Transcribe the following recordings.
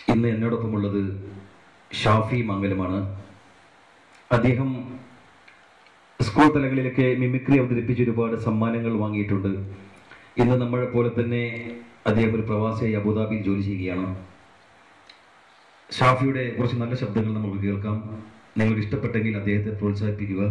ഇന്ന് എന്നോടൊപ്പമുള്ളത് ഷാഫി മംഗലമാണ് അദ്ദേഹം school തലങ്ങളിലൊക്കെ mimicry അവതരിപ്പിച്ച് ഒരുപാട് സമ്മാനങ്ങൾ വാങ്ങിയിട്ടുണ്ട് ഇന്ന് നമ്മളെ പോലെ തന്നെ അദ്ദേഹം ഒരു പ്രവാസിയായി അബുദാബിയിൽ ജോലി ചെയ്യുകയാണ് ഷാഫിയുടെ കുറച്ച് നല്ല ശബ്ദങ്ങൾ നമുക്ക് കേൾക്കാം നിങ്ങൾക്ക് ഇഷ്ടപ്പെട്ടെങ്കിൽ അദ്ദേഹത്തെ പ്രോത്സാഹിപ്പിക്കുക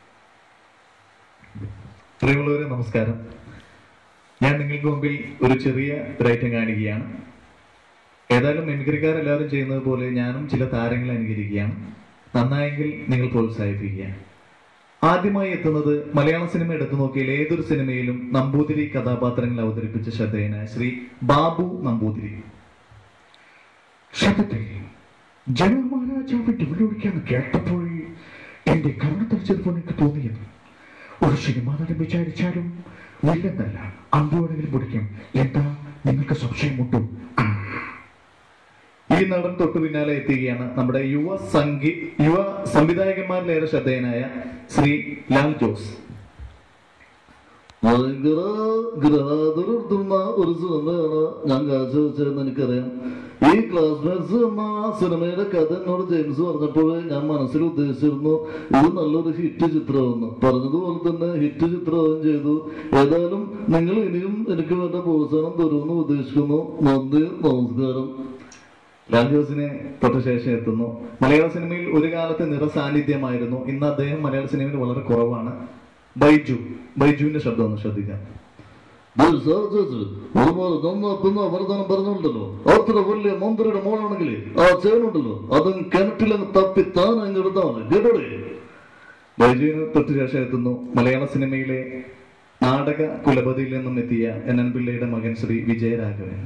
പ്രിയമുള്ളവരെ നമസ്കാരം ഞാൻ നിങ്ങൾക്ക് മുമ്പിൽ ഒരു ചെറിയ ഒരു ഐറ്റം കാണിക്കുകയാണ് ഏതായാലും മിമിക്രിക്കാരെല്ലാവരും ചെയ്യുന്നത് പോലെ ഞാനും ചില താരങ്ങളെ അനുകരിക്കുകയാണ് നന്നായെങ്കിൽ നിങ്ങൾ പ്രോത്സാഹിപ്പിക്കുക ആദ്യമായി എത്തുന്നത് മലയാള സിനിമ എടുത്തു നോക്കിയാൽ ഏതൊരു സിനിമയിലും നമ്പൂതിരി കഥാപാത്രങ്ങൾ അവതരിപ്പിച്ച ശ്രദ്ധേയനായ ശ്രീ ബാബു നമ്പൂതിരി ശബ്ദത്തിൽ ജനമഹാരാജാവ് ഡുള്ളിക്കാന്ന് കേട്ടപ്പോൾ എന്റെ കർണ തളിച്ചതുപോലെ എനിക്ക് തോന്നിയത് ഒരു സിനിമ നടൻ വിചാരിച്ചാലും വില്ലെന്നല്ല അമ്പുവേണമെങ്കിലും പിടിക്കും എന്താ നിങ്ങൾക്ക് സംശയമുണ്ടോ ഈ നടൻ തൊട്ടു പിന്നാലെ എത്തുകയാണ് നമ്മുടെ യുവ സംഗീ യുവ സംവിധായകന്മാരിലേറെ ശ്രദ്ധേയനായ ശ്രീ ലാൽ ജോസ് ഭയങ്കര ഗ്രഹാതുരത്തുന്ന ഒരു സിനിമയാണ് ഞാൻ കാഴ്ചവെച്ചതെന്ന് എനിക്കറിയാം ഈ ക്ലാസ്മേറ്റ്സ് എന്ന സിനിമയുടെ കഥ എന്നോട് ജെയിംസ് പറഞ്ഞപ്പോൾ ഞാൻ മനസ്സിൽ ഉദ്ദേശിച്ചിരുന്നു ഇത് നല്ലൊരു ഹിറ്റ് ചിത്രമെന്ന് പറഞ്ഞതുപോലെ തന്നെ ഹിറ്റ് ചിത്രമാവുകയും ചെയ്തു ഏതായാലും നിങ്ങൾ ഇനിയും എനിക്ക് വേണ്ട പ്രോത്സാഹനം തരുമെന്ന് ഉദ്ദേശിക്കുന്നു നന്ദി നമസ്കാരം ലാൽ ജോസിനെ തൊട്ട ശേഷം എത്തുന്നു മലയാള സിനിമയിൽ ഒരു കാലത്ത് നിറസാന്നിധ്യമായിരുന്നു ഇന്ന് അദ്ദേഹം മലയാള സിനിമയിൽ വളരെ കുറവാണ് ബൈജു ബൈജുവിന്റെ ശബ്ദം ഒന്ന് ശ്രദ്ധിക്കാം ഒരുപാട് നന്നാക്കുന്ന വർദ്ധനം പറഞ്ഞുണ്ടല്ലോ അത്ര വലിയ മന്ത്രിയുടെ മോളാണെങ്കിൽ ആ ചേനുണ്ടല്ലോ അതും കിണറ്റിലങ്ങ് തപ്പി താൻ അങ്ങ് എടുത്താണ് കേട്ടോടെ ബൈജുവിന് തൊട്ട് ശേഷം എത്തുന്നു മലയാള സിനിമയിലെ നാടക കുലപതിയിൽ നിന്നും എത്തിയ എൻ എൻ പിള്ളയുടെ മകൻ ശ്രീ വിജയരാഘവൻ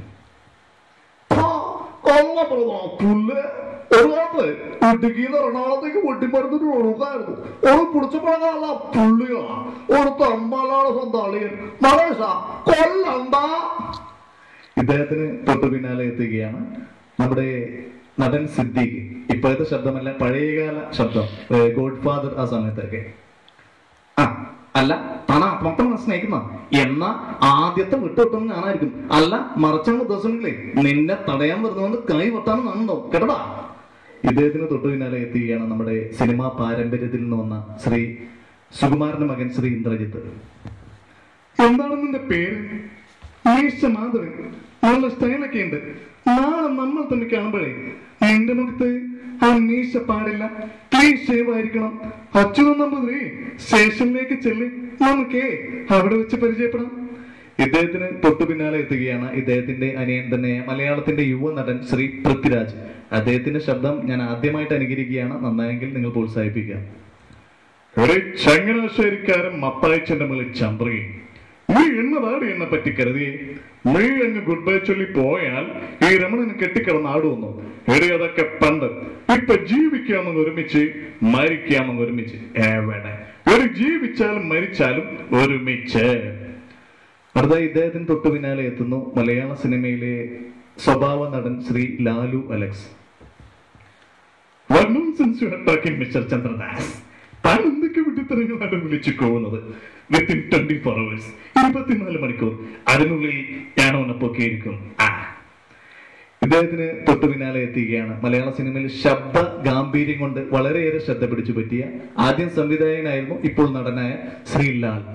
അല്ല പറഞ്ഞ പുല്ല് ഒരു കാലത്ത് ഇടുക്കിന്ന് എറണാകുളത്തേക്ക് വെട്ടിപ്പറന്നിട്ട് ഒഴുകായിരുന്നു ഒരു പിടിച്ചപ്പോഴല്ല പുള്ളികളാ ഒരു തമ്പാലാണ് സ്വന്തം അളിയൻ മലേഷ കൊല്ലണ്ട ഇദ്ദേഹത്തിന് തൊട്ടു പിന്നാലെ എത്തുകയാണ് നമ്മുടെ നടൻ സിദ്ദീഖ് ഇപ്പോഴത്തെ ശബ്ദമല്ല പഴയകാല ശബ്ദം ഗോഡ് ഫാദർ ആ സമയത്തൊക്കെ ആ അല്ല താൻ ആത്മാർത്ഥമായി സ്നേഹിക്കുന്ന എന്നാ ആദ്യത്തെ വിട്ടുവിട്ടും ഞാനായിരിക്കും അല്ല മറച്ച ഉദ്ദേശമില്ലേ നിന്നെ തടയാൻ വരുന്നതുകൊണ്ട് കൈ വെട്ടാനും നാണുണ്ടോ കേട്ടടാ ഇദ്ദേഹത്തിന് തൊട്ടു പിന്നാലെ എത്തുകയാണ് നമ്മുടെ സിനിമാ പാരമ്പര്യത്തിൽ നിന്ന് വന്ന ശ്രീ സുകുമാരന്റെ മകൻ ശ്രീ ഇന്ദ്രജിത്ത് എന്താണ് നിന്റെ പേര് മീശ മാധവൻ നല്ല സ്റ്റൈലൊക്കെ ഉണ്ട് നാളെ നമ്മൾ തമ്മിൽ കാണുമ്പോഴേ നിന്റെ മുഖത്ത് ആ മീശ പാടില്ല ക്ലീൻ ഷേവ് ആയിരിക്കണം അച്യുതൻ നമ്പൂതിരി സ്റ്റേഷനിലേക്ക് ചെല്ലി നമുക്കേ അവിടെ വെച്ച് പരിചയപ്പെടാം ഇദ്ദേഹത്തിന് തൊട്ടു പിന്നാലെ എത്തുകയാണ് ഇദ്ദേഹത്തിന്റെ അനിയൻ തന്നെ മലയാളത്തിന്റെ യുവ നടൻ ശ്രീ പൃഥ്വിരാജ് അദ്ദേഹത്തിന്റെ ശബ്ദം ഞാൻ ആദ്യമായിട്ട് അനുകരിക്കുകയാണ് നന്നായെങ്കിൽ നിങ്ങൾ പ്രോത്സാഹിപ്പിക്കുക ഒരു ചങ്ങനാശ്ശേരിക്കാരൻ മത്തായച്ചന്റെ മുകളിൽ ചന്ദ്രയും നീ എന്നതാണ് എന്നെ പറ്റി കരുതിയേ നീ അങ്ങ് ഗുഡ് ബൈ ചൊല്ലി പോയാൽ ഈ രമണന് കെട്ടിക്കിടന്ന് ആടുവന്നു എടി അതൊക്കെ പണ്ട് ഇപ്പൊ ജീവിക്കാമെന്ന് ഒരുമിച്ച് മരിക്കാമെന്ന് ഒരുമിച്ച് എവിടെ ഒരു ജീവിച്ചാലും മരിച്ചാലും ഒരുമിച്ച് അടുത്തായി ഇദ്ദേഹത്തിന് തൊട്ടു പിന്നാലെ എത്തുന്നു മലയാള സിനിമയിലെ സ്വഭാവ നടൻ Shri Lalu Alex What nonsense you are talking, Mr. Chandradas. താൻ എന്തൊക്കെ വിട്ടിത്തരങ്ങളാണ് വിളിച്ചു പോകുന്നത് വിത്തിൻ ട്വന്റി ഫോർ അവേഴ്സ് ഇരുപത്തിനാല് മണിക്കൂർ അതിനുള്ളിൽ ഞാൻ അവനെ പൊക്കിയിരിക്കും ആ ഇദ്ദേഹത്തിന് തൊട്ടു പിന്നാലെ എത്തുകയാണ് മലയാള സിനിമയിൽ ശബ്ദ ഗാംഭീര്യം കൊണ്ട് വളരെയേറെ ശ്രദ്ധ പിടിച്ചു പറ്റിയ ആദ്യം സംവിധായകനായിരുന്നു ഇപ്പോൾ നടനായ ശ്രീ ലാൽ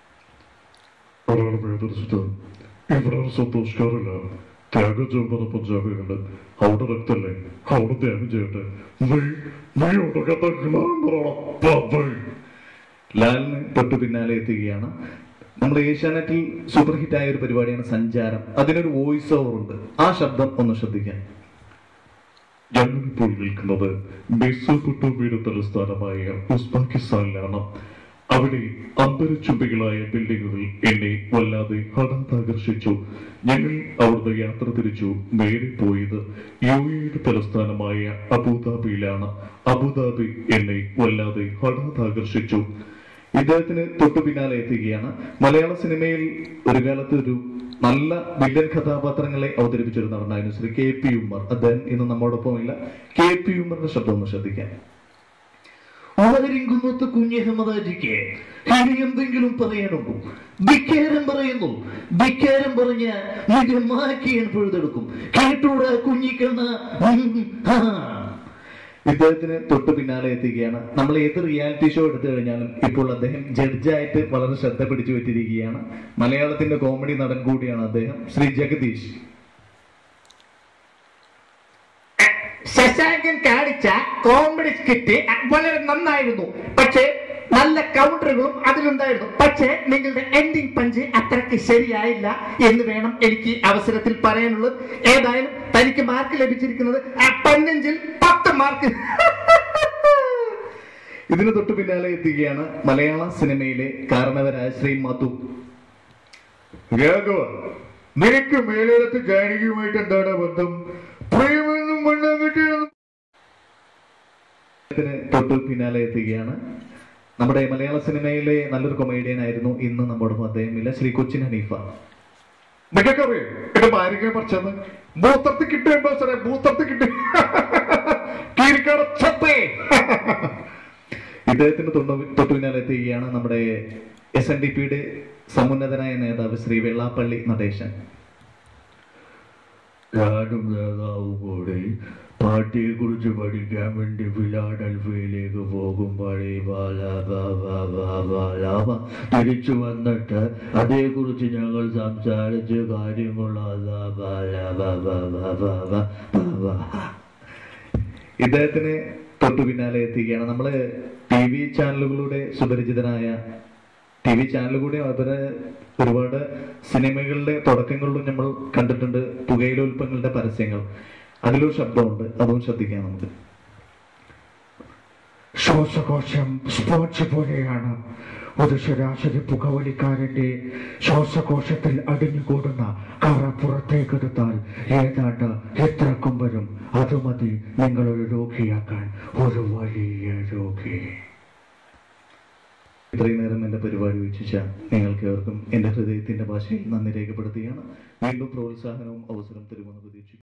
ഒരാളെ വേദനിച്ചിട്ട് ഇവിടെ ഒരു സന്തോഷക്കാരില്ല ത്യാഗം ചെയ്യുന്ന പഞ്ചാബികളുണ്ട് അവിടെ രക്തല്ലേ അവിടെ ത്യാഗം ചെയ്യട്ടെ നീ നീ ഉടകത്തെ ലാലിന് തൊട്ടു പിന്നാലെ എത്തുകയാണ് നമ്മുടെ ഏഷ്യാനെറ്റിൽ സൂപ്പർ ഹിറ്റ് ആയ ഒരു പരിപാടിയാണ് സഞ്ചാരം അതിനൊരു വോയിസ് ഓവർ ഉണ്ട് ആ ശബ്ദം ഒന്ന് ശ്രദ്ധിക്കാം ഞങ്ങളിപ്പോൾ നിൽക്കുന്നത് മെസ്സോപ്പൊട്ടോമിയുടെ തലസ്ഥാനമായ ഉസ്ബാക്കിസ്ഥാനിലാണ് അവിടെ അമ്പരച്ചുംബികളായ ബിൽഡിങ്ങുകൾ എന്നെ വല്ലാതെ ഹഠാത്താകർഷിച്ചു ഞങ്ങൾ അവിടുന്ന് യാത്ര തിരിച്ചു നേരെ പോയത് യു എയുടെ തലസ്ഥാനമായ അബുദാബിയിലാണ് അബുദാബി എന്നെ വല്ലാതെ ഹഠാത്താകർഷിച്ചു ഇദ്ദേഹത്തിന് തൊട്ടു പിന്നാലെ എത്തുകയാണ് മലയാള സിനിമയിൽ ഒരു കാലത്ത് ഒരു നല്ല വില്ലൻ കഥാപാത്രങ്ങളെ അവതരിപ്പിച്ച ഒരു നടനായിരുന്നു ശ്രീ കെ പി ഉമ്മർ അദ്ദേഹം ഇന്ന് നമ്മോടൊപ്പം ഇല്ല കെ പി ഉമ്മറിന്റെ ശബ്ദം ഒന്ന് ശ്രദ്ധിക്കാം അവതരിങ്കുന്നത്ത് കുഞ്ഞഹമ്മദാജിക്ക് ഇനി എന്തെങ്കിലും പറയാനുണ്ടോ ധിക്കാരം പറയുന്നു ധിക്കാരം പറഞ്ഞ നിജമാക്കി ഞാൻ പൊഴുതെടുക്കും കേട്ടൂടാ കുഞ്ഞിക്കണ്ണ ഉം, ആ. ഇദ്ദേഹത്തിന് തൊട്ട് പിന്നാലെ എത്തുകയാണ് നമ്മൾ ഏത് റിയാലിറ്റി ഷോ എടുത്തു കഴിഞ്ഞാലും ഇപ്പോൾ അദ്ദേഹം ജഡ്ജായിട്ട് വളരെ ശ്രദ്ധ പിടിച്ചു പറ്റിയിരിക്കുകയാണ് മലയാളത്തിന്റെ കോമഡി നടൻ കൂടിയാണ് അദ്ദേഹം ശ്രീ ജഗദീഷ് ശശാങ്കൻ കാണിച്ച കോമഡി സ്കിറ്റ് വളരെ നന്നായിരുന്നു പക്ഷേ നല്ല കൗണ്ടറുകളും അതിലുണ്ടായിരുന്നു പക്ഷേ നിങ്ങളുടെ എൻഡിങ് പഞ്ച് അത്രയ്ക്ക് ശരിയായില്ല എന്ന് വേണം എനിക്ക് അവസരത്തിൽ പറയാനുള്ളത് ഏതായാലും തനിക്ക് മാർക്ക് ലഭിച്ചിരിക്കുന്നത് ആ പതിനഞ്ചിൽ പത്ത് മാർക്ക് ഇതിന് തൊട്ട് പിന്നാലെ എത്തുകയാണ് മലയാള സിനിമയിലെ കാരണവരായ ശ്രീ മധു രാഘവ നിനക്ക് മേലേടത്ത് ജാനകിയുമായിട്ട് എന്താണ് ബന്ധം പ്രേമെന്നും മണ്ണാങ്കട്ടിയാണെന്നും ഇതിന് തൊട്ട് പിന്നാലെ എത്തുകയാണ് നമ്മുടെ മലയാള സിനിമയിലെ നല്ലൊരു കൊമേഡിയൻ ആയിരുന്നു ഇന്ന് നമ്മോടൊപ്പം അദ്ദേഹമില്ല ശ്രീ കൊച്ചിൻ ഹനീഫ നിങ്ങൾക്കറിയോ എന്റെ ഭാര്യയെ പറിച്ചത് മൂത്രത്തിൽ കിട്ടുമ്പോ സാറേ മൂത്രത്തിൽ കിട്ടി കീരിക്കാട് ചത്തേ ഇദ്ദേഹത്തിന് തൊണ്ണൂ- തൊട്ടു പിന്നാലെ എത്തുകയാണ് നമ്മുടെ എസ് എൻ ഡി പിയുടെ സമുന്നതനായ നേതാവ് ശ്രീ വെള്ളാപ്പള്ളി നടേശൻ ഞാനും നേതാവും കൂടി പാർട്ടിയെ കുറിച്ച് പഠിക്കാൻ വേണ്ടി ഫിലാഡൽഫിയയിലേക്ക് പോകുമ്പോഴേ ബാല ബാ ബാ ബാ ബാ ലാ ബാ. തിരിച്ചു വന്നിട്ട് അതേക്കുറിച്ച് ഞങ്ങൾ സംസാരിച്ച് കാര്യങ്ങൾ അതാ ബാല ബാ ബാ ബാ ബാ ബാ ബാ ബാ. ഇദ്ദേഹത്തിന് തൊട്ടു പിന്നാലെ എത്തുകയാണ് നമ്മള് ടി വി ചാനലുകളുടെ സുപരിചിതനായ ടി വി ചാനലുകൂടെ അവര് ഒരുപാട് സിനിമകളുടെ തുടക്കങ്ങളിലും നമ്മൾ കണ്ടിട്ടുണ്ട് പുകയില ഉൽപ്പന്നങ്ങളുടെ പരസ്യങ്ങൾ അതിലൊരു ശബ്ദമുണ്ട് അതും ശ്രദ്ധിക്കാം നമുക്ക് ശ്വാസകോശം സ്പോഞ്ച് പോലെയാണ് ഒരു ശരാശരി പുകവലിക്കാരന്റെ ശ്വാസകോശത്തിൽ അടിഞ്ഞുകൂടുന്ന കറ പുറത്തേക്കെടുത്താൽ ഏതാണ്ട് എത്രക്കും വരും അത് മതി നിങ്ങളൊരു രോഗിയാക്കാൻ ഒരു വലിയ രോഗി ഇത്രയും നേരം എന്റെ പരിപാടി വീക്ഷിച്ച നിങ്ങൾക്ക് ഏവർക്കും എന്റെ ഹൃദയത്തിന്റെ ഭാഷയിൽ നന്ദി രേഖപ്പെടുത്തുകയാണ് വീണ്ടും പ്രോത്സാഹനവും അവസരം തരുമെന്ന് പ്രതീക്ഷിക്കുന്നു